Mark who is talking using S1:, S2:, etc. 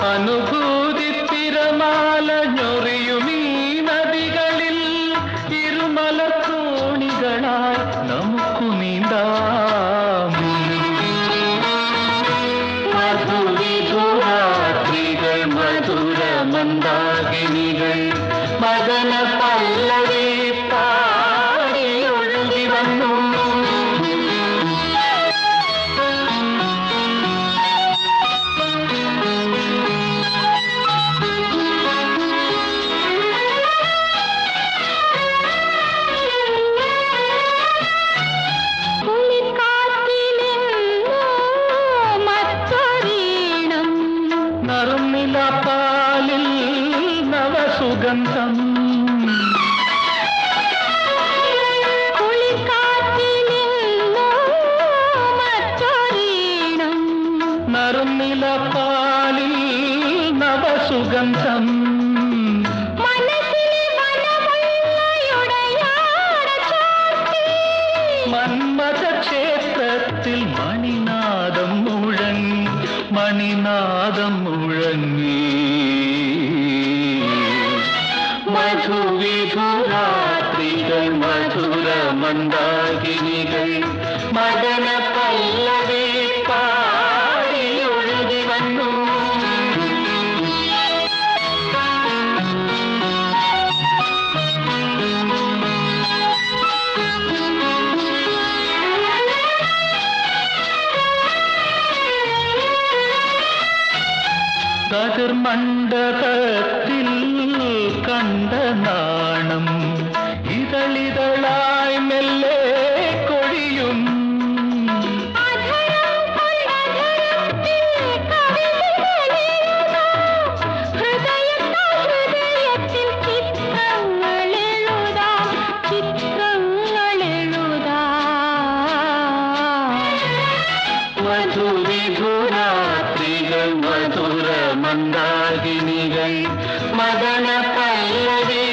S1: അനുഭൂതി തിരമാല ഞൊറിയുമീ നദികളിൽ ഇരുമലത്തോണികളായി നമുക്ക് നീന്താം മധുവിധുരാത്രികൾ മധുര മന്ദാകിനികൾ മദന പല്ലവി പാടി ഒഴുകി വന്നു
S2: മറ്റൊരീണം
S1: നറുനില പാലിൽ നവസുഗന്ധം
S2: കുളിക്കാറ്റിനിന്നു മറ്റൊരീണം
S1: നറുനില പാലിൽ നവസുഗന്ധം
S2: മനസ്സിലെ വനമുള്ളയുടയാട ചാർത്തി
S1: മന്മഥ ക്ഷേത്രത്തിൽ മണിനാദം മുഴങ്ങി മണിനാദം മുഴങ്ങി മധുവിധുരാത്രികൾ മധുര മന്ദാകിനികൾ മദന പല്ലവി പാടി ഒഴുകി വന്നു കതിർമണ്ഡപത്തിൽ കണ്ട നാണം ഇതളിതളായി മെല്ലെ കൊഴിയും
S2: അധരം കൊണ്ടധരത്തിൽ കവിതകളെഴുതാം. ഹൃദയത്താൽ ഹൃദയത്തിൽ ചിത്രങ്ങളെഴുതാം, ചിത്രങ്ങളെഴുതാം.
S1: മധുവിധുരാത്രികൾ മധുര മന്ദാകിനികൾ മദന പല്ലവി